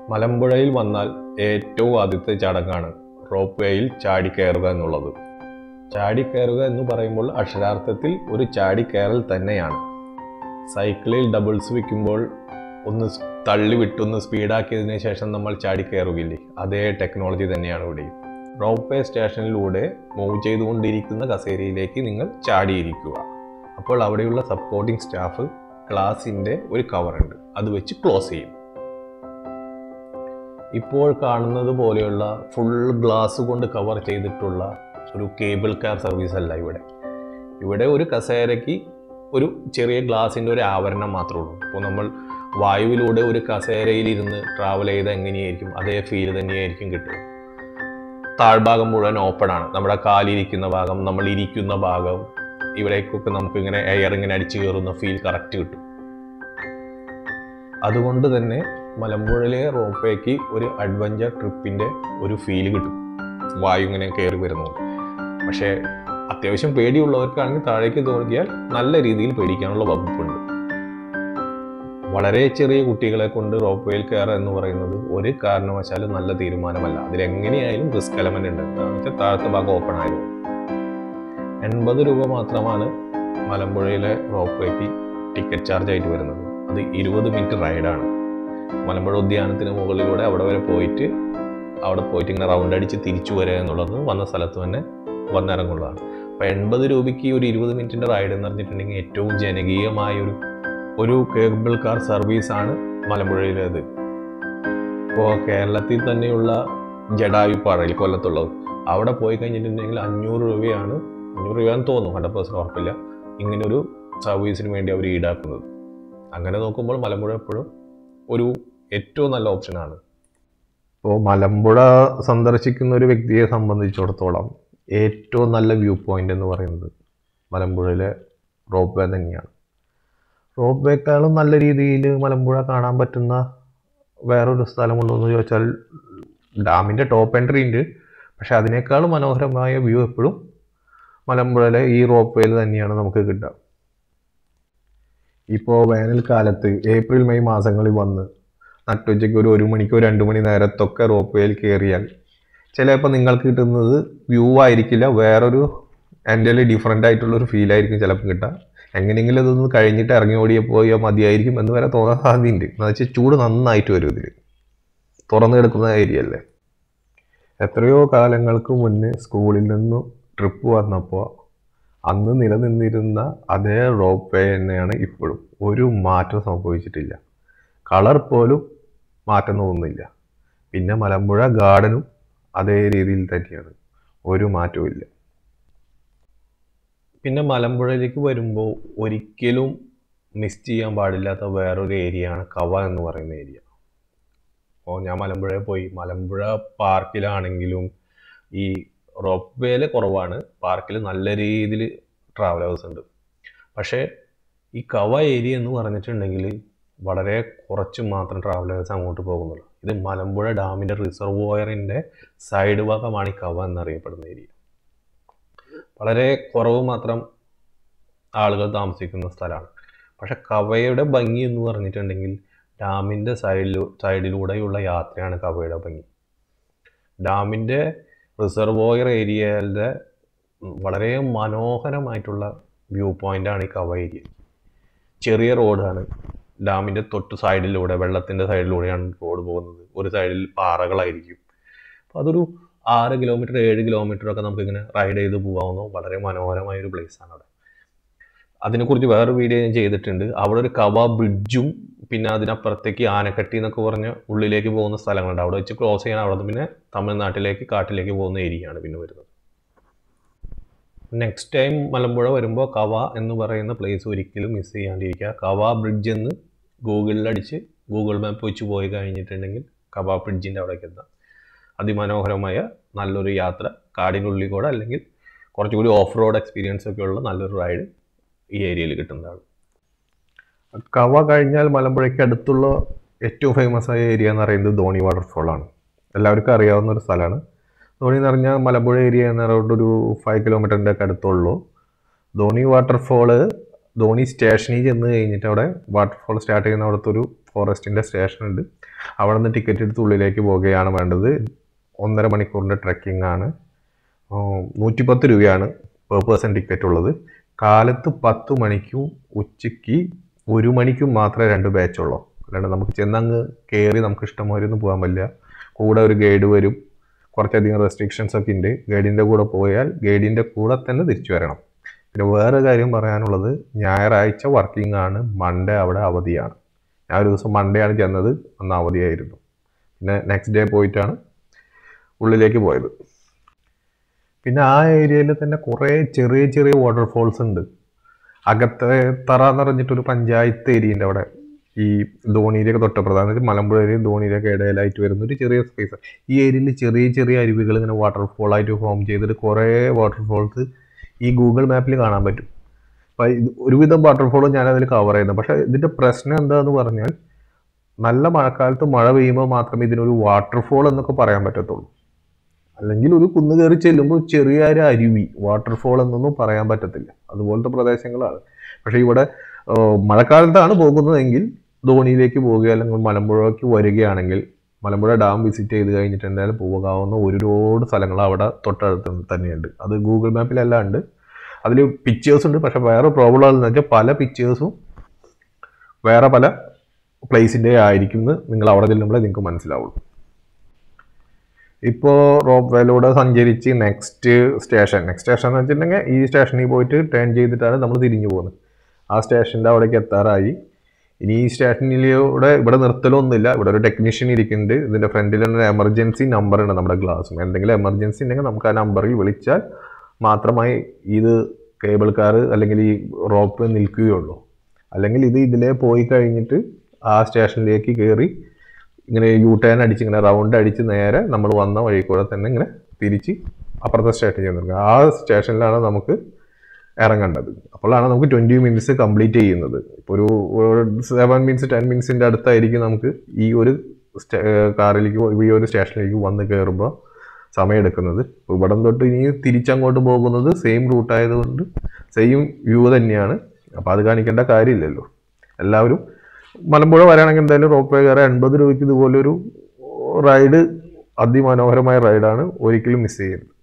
മലമ്പുഴയിൽ വന്നാൽ ഏറ്റവും ആദ്യത്തെ ചടങ്ങാണ് റോപ്പ് വേയിൽ ചാടിക്കയറുക എന്നുള്ളത് ചാടിക്കയറുക എന്ന് പറയുമ്പോൾ അക്ഷരാർത്ഥത്തിൽ ഒരു ചാടിക്കയറൽ തന്നെയാണ് സൈക്കിളിൽ ഡബിൾസ് വെക്കുമ്പോൾ ഒന്ന് സ് തള്ളി വിട്ടൊന്ന് സ്പീഡാക്കിയതിന് ശേഷം നമ്മൾ ചാടിക്കയറുകയില്ലേ അതേ ടെക്നോളജി തന്നെയാണ് ഇവിടെയും റോപ്പ് വേ സ്റ്റേഷനിലൂടെ മൂവ് ചെയ്തുകൊണ്ടിരിക്കുന്ന കസേരയിലേക്ക് നിങ്ങൾ ചാടിയിരിക്കുക അപ്പോൾ അവിടെയുള്ള സപ്പോർട്ടിംഗ് സ്റ്റാഫ് ഗ്ലാസിൻ്റെ ഒരു കവറുണ്ട് അത് വെച്ച് ക്ലോസ് ചെയ്യും ഇപ്പോൾ കാണുന്നത് പോലെയുള്ള ഫുൾ ഗ്ലാസ് കൊണ്ട് കവർ ചെയ്തിട്ടുള്ള ഒരു കേബിൾ കാർ സർവീസ് അല്ല ഇവിടെ ഇവിടെ ഒരു കസേരയ്ക്ക് ഒരു ചെറിയ ഗ്ലാസിൻ്റെ ഒരു ആവരണം മാത്രമേ ഉള്ളൂ ഇപ്പോൾ നമ്മൾ വായുവിലൂടെ ഒരു കസേരയിൽ ഇരുന്ന് ട്രാവൽ ചെയ്താൽ എങ്ങനെയായിരിക്കും അതേ ഫീൽ തന്നെയായിരിക്കും കിട്ടുക താഴ്ഭാഗം മുഴുവൻ ഓപ്പൺ ആണ് നമ്മുടെ കാലിരിക്കുന്ന ഭാഗം നമ്മൾ ഇരിക്കുന്ന ഭാഗം ഇവിടേക്കൊക്കെ നമുക്ക് ഇങ്ങനെ എയർ ഇങ്ങനെ അടിച്ചു കയറുന്ന ഫീൽ കറക്റ്റ് കിട്ടും അതുകൊണ്ട് തന്നെ മലമ്പുഴയിലെ റോപ്പേക്ക് ഒരു അഡ്വഞ്ചർ ട്രിപ്പിൻ്റെ ഒരു ഫീൽ കിട്ടും വായു ഇങ്ങനെ കയറി വരുന്നു പക്ഷേ അത്യാവശ്യം പേടിയുള്ളവർക്കാണെങ്കിൽ താഴേക്ക് തോന്നിയാൽ നല്ല രീതിയിൽ പേടിക്കാനുള്ള വകുപ്പുണ്ട് വളരെ ചെറിയ കുട്ടികളെ കൊണ്ട് റോപ്വേയിൽ കയറുക എന്ന് പറയുന്നത് ഒരു കാരണവശാലും നല്ല തീരുമാനമല്ല അതിലെങ്ങനെയായാലും റിസ്ക് എലമെന്റ് ഉണ്ട് എന്താണെന്ന് വെച്ചാൽ താഴത്തെ ഭാഗം ഓപ്പൺ ആയിരുന്നു എൺപത് രൂപ മാത്രമാണ് മലമ്പുഴയിലെ റോപ്വേക്ക് ടിക്കറ്റ് ചാർജ് ആയിട്ട് വരുന്നത് അത് ഇരുപത് മിനിറ്റ് റൈഡാണ് മലമ്പുഴ ഉദ്യാനത്തിന് മുകളിലൂടെ അവിടെ വരെ പോയിട്ട് അവിടെ പോയിട്ട് ഇങ്ങനെ റൗണ്ട് അടിച്ച് തിരിച്ചു വരിക എന്നുള്ളത് വന്ന സ്ഥലത്ത് തന്നെ വന്നിറങ്ങുള്ളതാണ് അപ്പോൾ എൺപത് രൂപയ്ക്ക് ഒരു ഇരുപത് മിനിറ്റിൻ്റെ റൈഡ് എന്ന് പറഞ്ഞിട്ടുണ്ടെങ്കിൽ ഏറ്റവും ജനകീയമായ ഒരു ഒരു കേബിൾ കാർ സർവീസാണ് മലമ്പുഴയിലേത് ഇപ്പോൾ കേരളത്തിൽ തന്നെയുള്ള ജഡായുപ്പാറയിൽ കൊല്ലത്തുള്ളത് അവിടെ പോയി കഴിഞ്ഞിട്ടുണ്ടെങ്കിൽ അഞ്ഞൂറ് രൂപയാണ് അഞ്ഞൂറ് രൂപയാണെന്ന് തോന്നുന്നു ഹൺഡ്രഡ് പേഴ്സൻറ്റ് ഉറപ്പില്ല ഇങ്ങനൊരു സർവീസിന് വേണ്ടി അവർ ഈടാക്കുന്നത് അങ്ങനെ നോക്കുമ്പോൾ മലമ്പുഴ എപ്പോഴും ഒരു ഏറ്റവും നല്ല ഓപ്ഷനാണ് ഇപ്പോൾ മലമ്പുഴ സന്ദർശിക്കുന്ന ഒരു വ്യക്തിയെ സംബന്ധിച്ചിടത്തോളം ഏറ്റവും നല്ല വ്യൂ പോയിന്റ് എന്ന് പറയുന്നത് മലമ്പുഴയിലെ റോപ്പ് വേ തന്നെയാണ് റോപ്പ് വേക്കാളും നല്ല രീതിയിൽ മലമ്പുഴ കാണാൻ പറ്റുന്ന വേറൊരു സ്ഥലമുണ്ടോ എന്ന് ചോദിച്ചാൽ ഡാമിൻ്റെ ടോപ്പ് എൻട്രി ഉണ്ട് പക്ഷെ അതിനേക്കാളും മനോഹരമായ വ്യൂ എപ്പോഴും മലമ്പുഴയിലെ ഈ റോപ്പ് വേയിൽ തന്നെയാണ് നമുക്ക് കിട്ടുക ഇപ്പോൾ വേനൽക്കാലത്ത് ഏപ്രിൽ മെയ് മാസങ്ങളിൽ വന്ന് നട്ടുച്ചയ്ക്ക് ഒരു ഒരു മണിക്കോ രണ്ട് മണി നേരത്തൊക്കെ റോപ്പ് വേയിൽ കയറിയാൽ ചിലപ്പോൾ നിങ്ങൾക്ക് കിട്ടുന്നത് വ്യൂ ആയിരിക്കില്ല വേറൊരു എൻ്റെ ഡിഫറെൻ്റ് ആയിട്ടുള്ള ഒരു ഫീൽ ആയിരിക്കും ചിലപ്പോൾ കിട്ടുക എങ്ങനെയെങ്കിലും ഇതൊന്ന് കഴിഞ്ഞിട്ട് ഇറങ്ങി ഓടിയ പോയാൽ മതിയായിരിക്കും എന്ന് വരെ തോന്നാൻ സാധ്യതയുണ്ട് എന്ന് വെച്ചാൽ ചൂട് നന്നായിട്ട് വരും ഇതിൽ തുറന്നു കിടക്കുന്ന ഏരിയ അല്ലേ എത്രയോ കാലങ്ങൾക്ക് മുന്നേ സ്കൂളിൽ നിന്നും ട്രിപ്പ് വന്നപ്പോൾ അന്ന് നിലനിന്നിരുന്ന അതേ റോപ്പ് വേ തന്നെയാണ് ഇപ്പോഴും ഒരു മാറ്റം സംഭവിച്ചിട്ടില്ല കളർ പോലും മാറ്റം തോന്നുന്നില്ല പിന്നെ മലമ്പുഴ ഗാർഡനും അതേ രീതിയിൽ തന്നെയാണ് ഒരു മാറ്റവും ഇല്ല പിന്നെ മലമ്പുഴയിലേക്ക് വരുമ്പോൾ ഒരിക്കലും മിസ് ചെയ്യാൻ പാടില്ലാത്ത വേറൊരു ഏരിയയാണ് കവ എന്ന് പറയുന്ന ഏരിയ അപ്പോൾ ഞാൻ മലമ്പുഴയിൽ പോയി മലമ്പുഴ പാർക്കിലാണെങ്കിലും ഈ റോപ്പ് വേയിൽ കുറവാണ് പാർക്കിൽ നല്ല രീതിയിൽ ട്രാവലേഴ്സ് ഉണ്ട് പക്ഷേ ഈ കവ ഏരിയ എന്ന് പറഞ്ഞിട്ടുണ്ടെങ്കിൽ വളരെ കുറച്ച് മാത്രം ട്രാവലേഴ്സ് അങ്ങോട്ട് പോകുന്നുള്ളൂ ഇത് മലമ്പുഴ ഡാമിൻ്റെ റിസർവോയറിൻ്റെ സൈഡ് ഭാഗമാണ് ഈ കവ എന്നറിയപ്പെടുന്ന ഏരിയ വളരെ കുറവ് മാത്രം ആളുകൾ താമസിക്കുന്ന സ്ഥലമാണ് പക്ഷെ കവയുടെ ഭംഗി എന്ന് പറഞ്ഞിട്ടുണ്ടെങ്കിൽ ഡാമിൻ്റെ സൈഡിലൂ സൈഡിലൂടെയുള്ള യാത്രയാണ് കവയുടെ ഭംഗി ഡാമിൻ്റെ റിസർവോയർ ഏരിയയിലെ വളരെ മനോഹരമായിട്ടുള്ള വ്യൂ പോയിൻ്റാണ് ഈ കവ ഏരിയ ചെറിയ റോഡാണ് ഡാമിൻ്റെ തൊട്ട് സൈഡിലൂടെ വെള്ളത്തിൻ്റെ സൈഡിലൂടെയാണ് റോഡ് പോകുന്നത് ഒരു സൈഡിൽ പാറകളായിരിക്കും അപ്പോൾ അതൊരു ആറ് കിലോമീറ്റർ ഏഴ് കിലോമീറ്റർ ഒക്കെ നമുക്കിങ്ങനെ റൈഡ് ചെയ്ത് പോകാവുന്ന വളരെ മനോഹരമായ ഒരു place ആണ് അവിടെ അതിനെക്കുറിച്ച് വേറൊരു വീഡിയോ ഞാൻ ചെയ്തിട്ടുണ്ട് അവിടെ ഒരു കവ ബ്രിഡ്ജും പിന്നെ അതിനപ്പുറത്തേക്ക് ആനക്കട്ടി എന്നൊക്കെ പറഞ്ഞ് ഉള്ളിലേക്ക് പോകുന്ന സ്ഥലങ്ങളുണ്ട് അവിടെ വെച്ച് ക്രോസ് ചെയ്യാൻ അവിടെ നിന്ന് പിന്നെ തമിഴ്നാട്ടിലേക്ക് കാട്ടിലേക്ക് പോകുന്ന ഏരിയയാണ് പിന്നെ വരുന്നത് നെക്സ്റ്റ് ടൈം മലമ്പുഴ വരുമ്പോൾ കവ എന്ന് പറയുന്ന പ്ലേസ് ഒരിക്കലും മിസ് ചെയ്യാണ്ടിരിക്കുക കവ ബ്രിഡ്ജ് എന്ന് ഗൂഗിളിൽ അടിച്ച് ഗൂഗിൾ മാപ്പ് വെച്ച് പോയി കഴിഞ്ഞിട്ടുണ്ടെങ്കിൽ കവ ബ്രിഡ്ജിൻ്റെ അവിടേക്ക് എത്താം അതിമനോഹരമായ നല്ലൊരു യാത്ര കാടിനുള്ളിൽ കൂടെ അല്ലെങ്കിൽ കുറച്ചുകൂടി ഓഫ് റോഡ് എക്സ്പീരിയൻസ് ഒക്കെ ഉള്ള നല്ലൊരു റൈഡ് ഈ ഏരിയയിൽ കിട്ടുന്നതാണ് കവ കഴിഞ്ഞാൽ മലമ്പുഴയ്ക്ക് അടുത്തുള്ള ഏറ്റവും ഫേമസ് ആയ ഏരിയ എന്ന് പറയുന്നത് ധോണി വാട്ടർഫോളാണ് എല്ലാവർക്കും അറിയാവുന്ന ഒരു സ്ഥലമാണ് ധോണി എന്ന് പറഞ്ഞാൽ മലമ്പുഴ ഏരിയ എന്ന് പറയുന്നത് ഒരു ഫൈവ് കിലോമീറ്ററിൻ്റെ ഒക്കെ അടുത്തുള്ളൂ ധോണി വാട്ടർഫോള് ധോണി സ്റ്റേഷനിൽ ചെന്ന് കഴിഞ്ഞിട്ട് അവിടെ വാട്ടർഫോൾ സ്റ്റാർട്ട് ചെയ്യുന്ന അവിടുത്തെ ഒരു ഫോറസ്റ്റിൻ്റെ സ്റ്റേഷൻ ഉണ്ട് അവിടെ നിന്ന് ടിക്കറ്റ് എടുത്ത് ഉള്ളിലേക്ക് പോവുകയാണ് വേണ്ടത് ഒന്നര മണിക്കൂറിൻ്റെ ട്രെക്കിംഗ് ആണ് നൂറ്റിപ്പത്ത് രൂപയാണ് പെർ പേഴ്സൺ ടിക്കറ്റ് ഉള്ളത് കാലത്ത് പത്ത് മണിക്കും ഉച്ചയ്ക്ക് ഒരു മണിക്കും മാത്രമേ രണ്ട് ബാച്ച് ഉള്ളൂ അല്ലാണ്ട് നമുക്ക് ചെന്നങ്ങ് കയറി നമുക്ക് ഇഷ്ടംപോലെ ഒന്നും പോകാൻ പറ്റില്ല കൂടെ ഒരു ഗൈഡ് വരും കുറച്ചധികം റെസ്ട്രിക്ഷൻസ് ഒക്കെ ഉണ്ട് ഗൈഡിൻ്റെ കൂടെ പോയാൽ ഗൈഡിൻ്റെ കൂടെ തന്നെ തിരിച്ചു വരണം പിന്നെ വേറെ കാര്യം പറയാനുള്ളത് ഞായറാഴ്ച വർക്കിംഗ് ആണ് മൺഡേ അവിടെ അവധിയാണ് ഞാൻ ഒരു ദിവസം മൺഡേ ആണ് ചെന്നത് അന്ന് അവധിയായിരുന്നു പിന്നെ നെക്സ്റ്റ് ഡേ പോയിട്ടാണ് ഉള്ളിലേക്ക് പോയത് പിന്നെ ആ ഏരിയയിൽ തന്നെ കുറേ ചെറിയ ചെറിയ വാട്ടർഫോൾസ് ഉണ്ട് അകത്തെ തറ എന്ന് പറഞ്ഞിട്ടൊരു പഞ്ചായത്ത് ഏരിയൻ്റെ അവിടെ ഈ ധോണിയിലേക്ക് തൊട്ടപ്പുറത്ത് അതായത് മലമ്പുഴയിലെയും ധോണിയിലേക്ക് ഇടയിലായിട്ട് വരുന്ന ഒരു ചെറിയ സ്പേസ് ഈ ഏരിയയിൽ ചെറിയ ചെറിയ അരുവികൾ ഇങ്ങനെ വാട്ടർഫോൾ ആയിട്ട് ഫോം ചെയ്തിട്ട് കുറേ വാട്ടർഫോൾസ് ഈ ഗൂഗിൾ മാപ്പിൽ കാണാൻ പറ്റും അപ്പം ഇത് ഒരുവിധം വാട്ടർഫോളും ഞാൻ അതിൽ കവർ ചെയ്യുന്നത് പക്ഷേ ഇതിൻ്റെ പ്രശ്നം എന്താന്ന് പറഞ്ഞാൽ നല്ല മഴക്കാലത്ത് മഴ പെയ്യുമ്പോൾ മാത്രമേ ഇതിനൊരു വാട്ടർഫോൾ എന്നൊക്കെ പറയാൻ പറ്റത്തുള്ളൂ അല്ലെങ്കിൽ ഒരു കുന്ന് കയറി ചെല്ലുമ്പോൾ ചെറിയ ഒരു അരുവി വാട്ടർഫോൾ എന്നൊന്നും പറയാൻ പറ്റത്തില്ല അതുപോലത്തെ പ്രദേശങ്ങളാണ് പക്ഷേ ഇവിടെ ഏഹ്, മഴക്കാലത്താണ് പോകുന്നതെങ്കിൽ ധോണിയിലേക്ക് പോവുക അല്ലെങ്കിൽ മലമ്പുഴയ്ക്ക് വരികയാണെങ്കിൽ മലമ്പുഴ ഡാം വിസിറ്റ് ചെയ്ത് കഴിഞ്ഞിട്ട് എന്തായാലും പോകാവുന്ന ഒരുപാട് സ്ഥലങ്ങൾ അവിടെ തൊട്ടടുത്ത് തന്നെയുണ്ട് അത് ഗൂഗിൾ മാപ്പിലെല്ലാം ഉണ്ട് അതിൽ പിക്ചേഴ്സ് ഉണ്ട് പക്ഷെ വേറെ പ്രോബ്ലം എന്ന് വെച്ചാൽ പല പിക്ചേഴ്സും വേറെ പല പ്ലേസിൻ്റെ ആയിരിക്കും എന്ന് നിങ്ങൾ അവിടെ ചെല്ലുമ്പോഴേ നിങ്ങൾക്ക് മനസ്സിലാവുള്ളൂ ഇപ്പോൾ റോപ്പ് വേയിലൂടെ സഞ്ചരിച്ച് നെക്സ്റ്റ് സ്റ്റേഷൻ നെക്സ്റ്റ് സ്റ്റേഷൻ എന്ന് വെച്ചിട്ടുണ്ടെങ്കിൽ ഈ സ്റ്റേഷനിൽ പോയിട്ട് ടേൺ ചെയ്തിട്ടാണ് നമ്മൾ തിരിഞ്ഞു പോകുന്നത് ആ സ്റ്റേഷൻ്റെ അവിടേക്ക് എത്താറായി ഇനി ഈ സ്റ്റേഷനിലൂടെ ഇവിടെ നിർത്തലൊന്നുമില്ല ഇവിടെ ഒരു ടെക്നീഷ്യൻ ഇരിക്കുന്നുണ്ട് ഇതിൻ്റെ ഫ്രണ്ടിൽ ഒരു എമർജൻസി നമ്പർ ഉണ്ട് നമ്മുടെ ഗ്ലാസും എന്തെങ്കിലും എമർജൻസി ഉണ്ടെങ്കിൽ നമുക്ക് ആ നമ്പറിൽ വിളിച്ചാൽ മാത്രമായി ഇത് കേബിൾ കാർ അല്ലെങ്കിൽ ഈ റോപ്പ് നിൽക്കുകയുള്ളൂ അല്ലെങ്കിൽ ഇത് ഇതിലേ പോയി കഴിഞ്ഞിട്ട് ആ സ്റ്റേഷനിലേക്ക് കയറി ഇങ്ങനെ യു ടേൺ അടിച്ച് ഇങ്ങനെ റൗണ്ട് അടിച്ച് നേരെ നമ്മൾ വന്ന വഴി കൂടെ തന്നെ ഇങ്ങനെ തിരിച്ച് അപ്പുറത്തെ സ്റ്റേഷൻ ചെയ്യുന്നത് ആ സ്റ്റേഷനിലാണ് നമുക്ക് ഇറങ്ങേണ്ടത് അപ്പോഴാണ് നമുക്ക് ട്വൻറ്റി മിനിറ്റ്സ് കംപ്ലീറ്റ് ചെയ്യുന്നത് ഇപ്പോൾ ഒരു സെവൻ മിനിറ്റ്സ് ടെൻ മിനിറ്റ്സിൻ്റെ അടുത്തായിരിക്കും നമുക്ക് ഈ ഒരു സ്റ്റേ- കാറിലേക്ക് പോ- ഈ ഒരു സ്റ്റേഷനിലേക്ക് വന്ന് കയറുമ്പോൾ സമയമെടുക്കുന്നത് ഇവിടം തൊട്ട് ഇനി തിരിച്ചങ്ങോട്ട് പോകുന്നത് സെയിം റൂട്ടായതുകൊണ്ട് സെയിം വ്യൂ തന്നെയാണ് അപ്പോൾ അത് കാണിക്കേണ്ട കാര്യമില്ലല്ലോ എല്ലാവരും മലമ്പുഴ വരാണെങ്കിൽ എന്തായാലും റോപ്പ് വേ കയറാൻ എൺപത് രൂപയ്ക്ക് ഇതുപോലൊരു റൈഡ് അതിമനോഹരമായ റൈഡാണ് ഒരിക്കലും മിസ് ചെയ്യരുത്